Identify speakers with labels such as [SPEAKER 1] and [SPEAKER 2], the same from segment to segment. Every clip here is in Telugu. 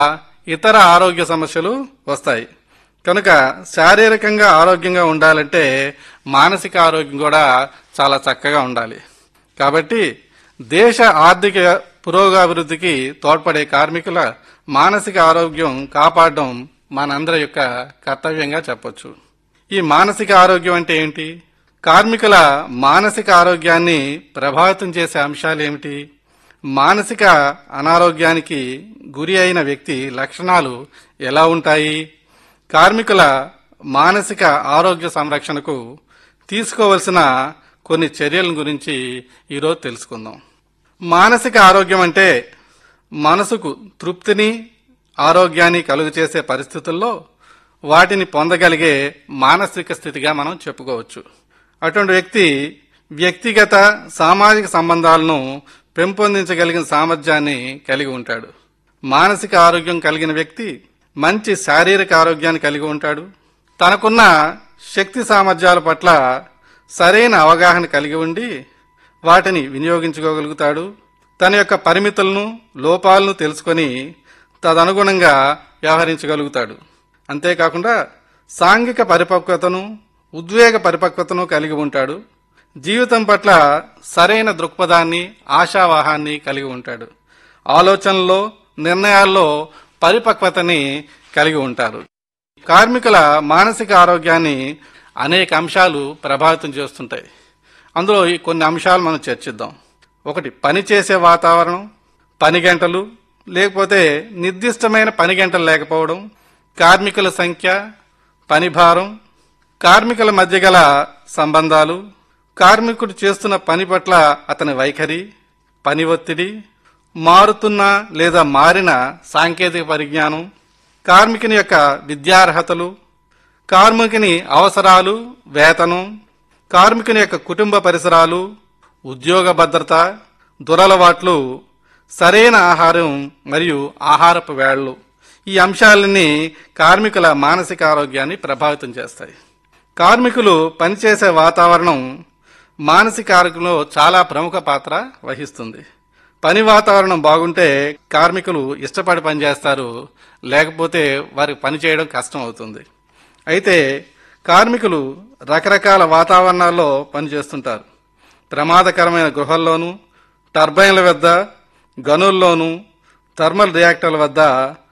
[SPEAKER 1] ఇతర ఆరోగ్య సమస్యలు వస్తాయి కనుక శారీరకంగా ఆరోగ్యంగా ఉండాలంటే మానసిక ఆరోగ్యం కూడా చాలా చక్కగా ఉండాలి కాబట్టి దేశ ఆర్థిక పురోగభివృద్ధికి తోడ్పడే కార్మికుల మానసిక ఆరోగ్యం కాపాడడం మనందరి యొక్క కర్తవ్యంగా చెప్పొచ్చు ఈ మానసిక ఆరోగ్యం అంటే ఏంటి కార్మికుల మానసిక ఆరోగ్యాన్ని ప్రభావితం చేసే అంశాలు ఏమిటి మానసిక అనారోగ్యానికి గురి అయిన వ్యక్తి లక్షణాలు ఎలా ఉంటాయి కార్మికుల మానసిక ఆరోగ్య సంరక్షణకు తీసుకోవలసిన కొన్ని చర్యల గురించి ఈరోజు తెలుసుకుందాం మానసిక ఆరోగ్యం అంటే మనసుకు తృప్తిని ఆరోగ్యాన్ని కలుగు చేసే పరిస్థితుల్లో వాటిని పొందగలిగే మానసిక స్థితిగా మనం చెప్పుకోవచ్చు అటువంటి వ్యక్తి వ్యక్తిగత సామాజిక సంబంధాలను పెంపొందించగలిగిన సామర్థ్యాన్ని కలిగి ఉంటాడు మానసిక ఆరోగ్యం కలిగిన వ్యక్తి మంచి శారీరక ఆరోగ్యాన్ని కలిగి ఉంటాడు తనకున్న శక్తి సామర్థ్యాల పట్ల సరైన అవగాహన కలిగి ఉండి వాటిని వినియోగించుకోగలుగుతాడు తన యొక్క పరిమితులను లోపాలను తెలుసుకొని తదనుగుణంగా వ్యవహరించగలుగుతాడు అంతేకాకుండా సాంఘిక పరిపక్వతను ఉద్వేగ పరిపక్వతను కలిగి ఉంటాడు జీవితం పట్ల సరైన దృక్పథాన్ని ఆశావాహాన్ని కలిగి ఉంటాడు ఆలోచనల్లో నిర్ణయాల్లో పరిపక్వతని కలిగి ఉంటారు కార్మికుల మానసిక ఆరోగ్యాన్ని అనేక అంశాలు ప్రభావితం చేస్తుంటాయి అందులో ఈ కొన్ని అంశాలు మనం చర్చిద్దాం ఒకటి పని చేసే వాతావరణం పని గంటలు లేకపోతే నిర్దిష్టమైన పని గంటలు లేకపోవడం కార్మికుల సంఖ్య పని భారం కార్మికుల మధ్య గల సంబంధాలు కార్మికుడు చేస్తున్న పని పట్ల అతని వైఖరి పని ఒత్తిడి మారుతున్న లేదా మారిన సాంకేతిక పరిజ్ఞానం కార్మికుని యొక్క విద్యార్హతలు కార్మికుని అవసరాలు వేతనం కార్మికుని యొక్క కుటుంబ పరిసరాలు ఉద్యోగ భద్రత దురలవాట్లు సరైన ఆహారం మరియు ఆహారపు వేళ్లు ఈ అంశాలన్నీ కార్మికుల మానసిక ఆరోగ్యాన్ని ప్రభావితం చేస్తాయి కార్మికులు పనిచేసే వాతావరణం మానసిక ఆరోగ్యంలో చాలా ప్రముఖ పాత్ర వహిస్తుంది పని వాతావరణం బాగుంటే కార్మికులు ఇష్టపడి పనిచేస్తారు లేకపోతే వారికి పని చేయడం కష్టం అవుతుంది అయితే కార్మికులు రకరకాల వాతావరణాల్లో పనిచేస్తుంటారు ప్రమాదకరమైన గృహాల్లోనూ టర్బైన్ల వద్ద గనుల్లోనూ థర్మల్ రియాక్టర్ల వద్ద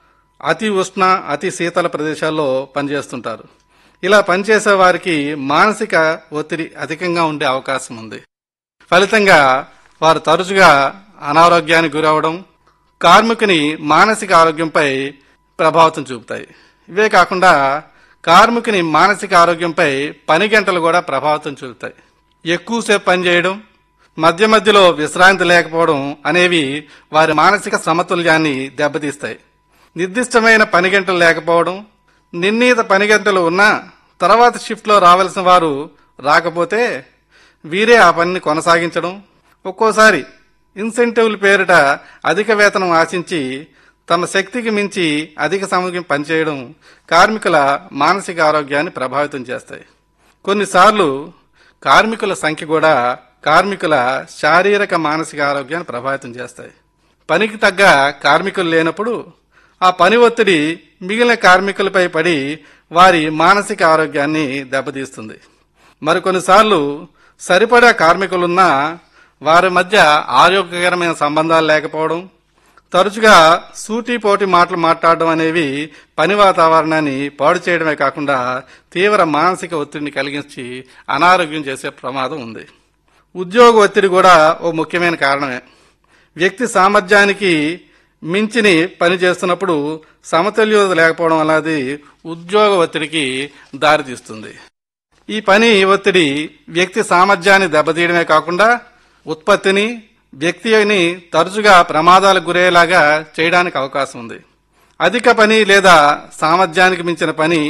[SPEAKER 1] అతి ఉష్ణ అతి శీతల ప్రదేశాల్లో పనిచేస్తుంటారు ఇలా పనిచేసే వారికి మానసిక ఒత్తిడి అధికంగా ఉండే అవకాశం ఉంది ఫలితంగా వారు తరచుగా అనారోగ్యానికి గురవడం కార్మికుని మానసిక ఆరోగ్యంపై ప్రభావితం చూపుతాయి ఇవే కాకుండా కార్మికుని మానసిక ఆరోగ్యంపై పని గంటలు కూడా ప్రభావితం చూపుతాయి ఎక్కువసేపు పనిచేయడం మధ్య మధ్యలో విశ్రాంతి లేకపోవడం అనేవి వారి మానసిక సమతుల్యాన్ని దెబ్బతీస్తాయి నిర్దిష్టమైన పని గంటలు లేకపోవడం నిర్ణీత పని గంటలు ఉన్నా తర్వాత షిఫ్ట్లో రావాల్సిన వారు రాకపోతే వీరే ఆ పనిని కొనసాగించడం ఒక్కోసారి ఇన్సెంటివ్ల పేరిట అధిక వేతనం ఆశించి తమ శక్తికి మించి అధిక సమయం పనిచేయడం కార్మికుల మానసిక ఆరోగ్యాన్ని ప్రభావితం చేస్తాయి కొన్నిసార్లు కార్మికుల సంఖ్య కూడా కార్మికుల శారీరక మానసిక ఆరోగ్యాన్ని ప్రభావితం చేస్తాయి పనికి తగ్గ కార్మికులు లేనప్పుడు ఆ పని ఒత్తిడి మిగిలిన కార్మికులపై పడి వారి మానసిక ఆరోగ్యాన్ని దెబ్బతీస్తుంది మరికొన్నిసార్లు సరిపడా కార్మికులున్నా వారి మధ్య ఆరోగ్యకరమైన సంబంధాలు లేకపోవడం తరచుగా సూటిపోటి మాటలు మాట్లాడడం అనేవి పని వాతావరణాన్ని పాడు చేయడమే కాకుండా తీవ్ర మానసిక ఒత్తిడిని కలిగించి అనారోగ్యం చేసే ప్రమాదం ఉంది ఉద్యోగ ఒత్తిడి కూడా ఓ ముఖ్యమైన కారణమే వ్యక్తి సామర్థ్యానికి మించిని పని చేస్తున్నప్పుడు సమతుల్యత లేకపోవడం అనేది ఉద్యోగ ఒత్తిడికి దారితీస్తుంది ఈ పని ఒత్తిడి వ్యక్తి సామర్థ్యాన్ని దెబ్బతీయడమే కాకుండా ఉత్పత్తిని వ్యక్తిని తరచుగా ప్రమాదాలకు గురయ్యేలాగా చేయడానికి అవకాశం ఉంది అధిక పని లేదా సామర్థ్యానికి మించిన పని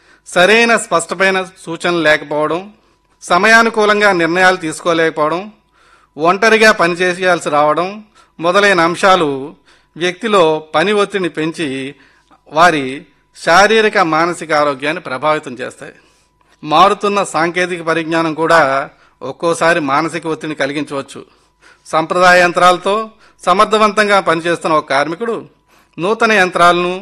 [SPEAKER 1] సరైన స్పష్టమైన సూచనలు లేకపోవడం సమయానుకూలంగా నిర్ణయాలు తీసుకోలేకపోవడం ఒంటరిగా పనిచేయాల్సి రావడం మొదలైన అంశాలు వ్యక్తిలో పని ఒత్తిడిని పెంచి వారి శారీరక మానసిక ఆరోగ్యాన్ని ప్రభావితం చేస్తాయి మారుతున్న సాంకేతిక పరిజ్ఞానం కూడా ఒక్కోసారి మానసిక ఒత్తిడిని కలిగించవచ్చు సంప్రదాయ యంత్రాలతో సమర్థవంతంగా పనిచేస్తున్న ఒక కార్మికుడు నూతన యంత్రాలను